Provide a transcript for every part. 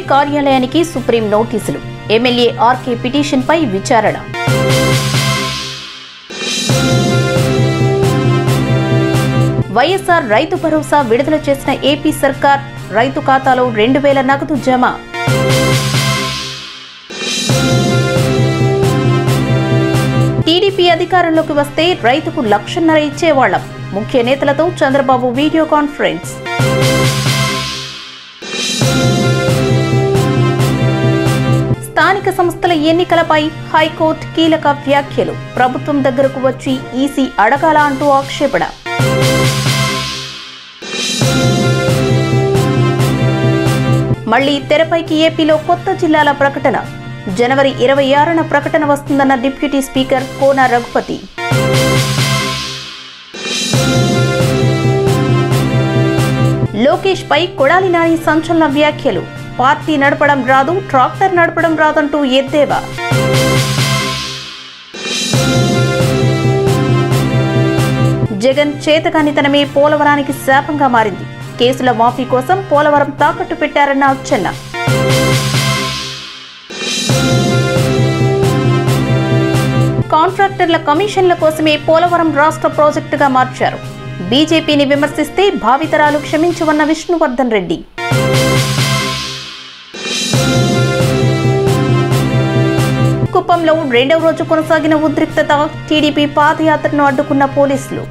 కార్యాలయానికి సుప్రీం నోటీసులు MLA RK పిటిషన్పై విచారణ వైఎస్ఆర్ రైతు భరోసా విడుదల చేసిన ఏపీ సర్కార్ రైతు ఖాతాలో రెండు వేల నగదు జమ టీడీపీ అధికారంలోకి వస్తే రైతుకు లక్షన్నర ఇచ్చేవాళ్లం ముఖ్య నేతలతో చంద్రబాబు వీడియో కాన్ఫరెన్స్ స్థానిక సంస్థల ఎన్నికలపై హైకోర్టు కీలక వ్యాఖ్యలు ప్రభుత్వం దగ్గరకు వచ్చి ఈసీ అడగాల అంటూ ఆక్షేపణ మళ్లీ తెరపైకి ఏపీలో కొత్త జిల్లాల ప్రకటన జనవరి ఇరవై ఆరున ప్రకటన వస్తుందన్న డిప్యూటీ స్పీకర్ కోన రఘుపతి లోకేష్ పై కొడాలి నాని సంచలన వ్యాఖ్యలు పార్టీ నడపడం రాదు ట్రాక్టర్ నడపడం రాదంటూ ఎద్దేవా జగన్ చేతకానితనమే పోలవరానికి శాపంగా మారింది కేసుల మాఫీ కోసం పోలవరం తాకట్టు పెట్టారన్న అచ్చెన్న కాంట్రాక్టర్ల కమిషన్ల కోసమే పోలవరం రాష్ట్ర ప్రాజెక్టుగా మార్చారు బీజేపీని విమర్శిస్తే భావితరాలు క్షమించవన్న విష్ణువర్ధన్ రెడ్డి కుప్పంలో రెండవ రోజు కొనసాగిన ఉద్రిక్తత టీడీపీ పాదయాత్రను అడ్డుకున్న పోలీసులు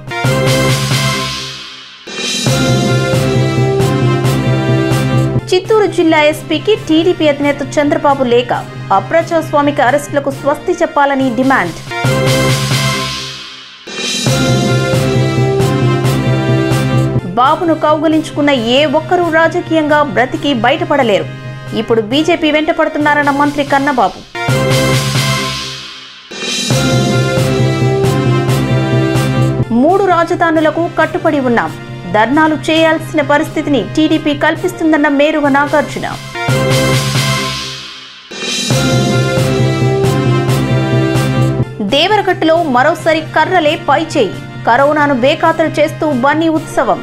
చిత్తూరు జిల్లా ఎస్పీకి టీడీపీ అధినేత చంద్రబాబు లేఖ అప్రజాస్వామిక అరెస్టులకు స్వస్తి చెప్పాలని డిమాండ్ బాబును కౌగులించుకున్న ఏ ఒక్కరూ రాజకీయంగా బ్రతికి బయటపడలేరు ఇప్పుడు బీజేపీ వెంట పడుతున్నారన్న మంత్రి కన్నబాబు మూడు రాజధానులకు కట్టుబడి ఉన్నాం ధర్నాలు చేయాల్సిన పరిస్థితిని టీడీపీ కల్పిస్తుందన్న మేరుగ నాగార్జున దేవరగట్టులో మరోసారి కర్రలే పై చేయి కరోనాను బేఖాతరు చేస్తూ బన్నీ ఉత్సవం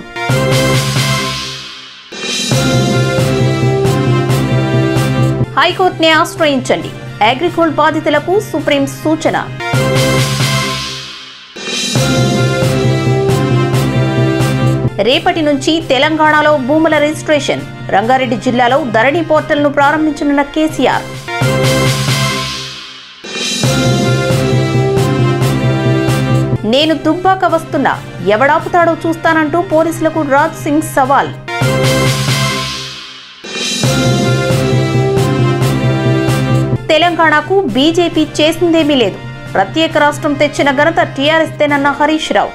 హైకోర్టుని ఆశ్రయించండి అగ్రికోల్డ్ బాధితులకు సుప్రీం సూచన రేపటి నుంచి తెలంగాణలో భూముల రిజిస్ట్రేషన్ రంగారెడ్డి జిల్లాలో ధరణి పోర్టల్ను ప్రారంభించనున్న కేసీఆర్ నేను దుబ్బాక వస్తున్నా ఎవడాపుతాడో చూస్తానంటూ పోలీసులకు రాజ్ సింగ్ సవాల్ తెలంగాణకు బీజేపీ చేసిందేమీ లేదు ప్రత్యేక రాష్ట్రం తెచ్చిన ఘనత టీఆర్ఎస్ తేనన్న హరీష్ రావు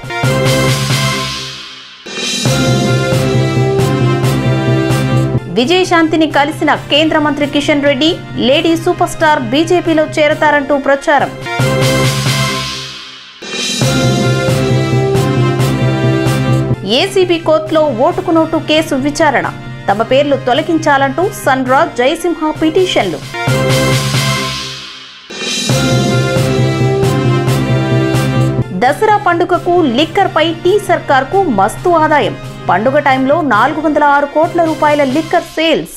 విజయశాంతిని కలిసిన కేంద్ర మంత్రి Kishan Reddy lady super star బీజేపీలో చేరతారంటూ ప్రచారం ఏసీబీ కోర్టులో ఓటుకు నోటు కేసు విచారణ తమ పేర్లు తొలగించాలంటూ సన్రాజ్ జయసింహ పిటిషన్లు దసరా పండుగకు లిక్కర్ పై టీ సర్కార్ కు మస్తు ఆదాయం పండుగ టైంలో నాలుగు వందల ఆరు కోట్ల రూపాయల లిక్కర్ సేల్స్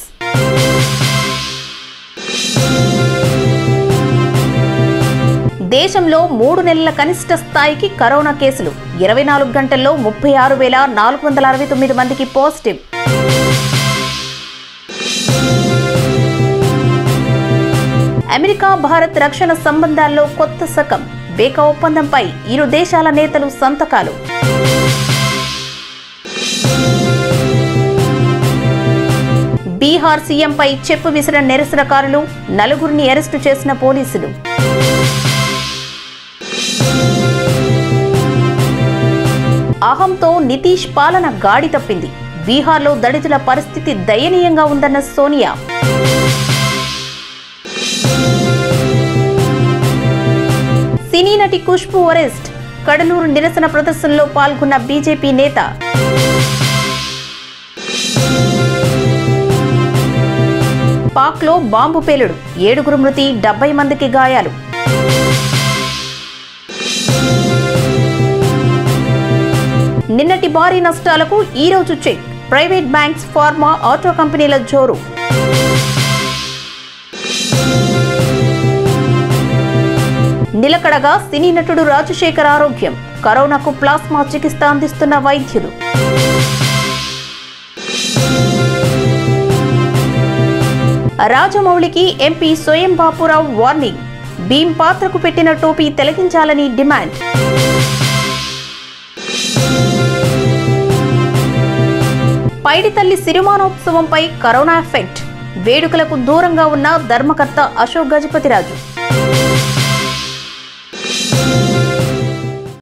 దేశంలో మూడు నెలల కనిష్ట స్థాయికి కరోనా కేసులు ఇరవై నాలుగు గంటల్లో ముప్పై ఆరు వేల నాలుగు వందల అరవై తొమ్మిది మందికి పాజిటివ్ అమెరికా భారత్ రక్షణ సంబంధాల్లో కొత్త శకం బేకా ఒప్పందంపై ఇరు దేశాల నేతలు సంతకాలు బీహార్ సీఎంపై చెప్పు విసిరిన నిరసనకారులు నలుగురిని అరెస్టు చేసిన పోలీసులు అహంతో నితీష్ పాలన గాడి తప్పింది బీహార్లో దళితుల పరిస్థితి దయనీయంగా ఉందన్న సోనియా సినీ నటి ఖుష్బు అరెస్ట్ కడలూరు నిరసన ప్రదర్శనలో పాల్గొన్న బీజేపీ నేత పాక్లో బాంబు పేలుడు ఏడుగురు మృతి డెబ్బై మందికి గాయాలు నిన్నటి భారీ నష్టాలకు ఈ రోజు check private banks pharma auto కంపెనీల జోరు నిలకడగా సినీ నటుడు రాజశేఖర్ ఆరోగ్యం కరోనాకు ప్లాస్మా చికిత్స అందిస్తున్న వైద్యులు రాజమౌళికి ఎంపీ స్వయం బాపురావు వార్నింగ్ భీం పాత్రకు పెట్టిన టోపీ తొలగించాలని డిమాండ్ పైడితల్లి సిరిమానోత్సవంపై కరోనా ఎఫెక్ట్ వేడుకలకు దూరంగా ఉన్న ధర్మకర్త అశోక్ గజపతిరాజు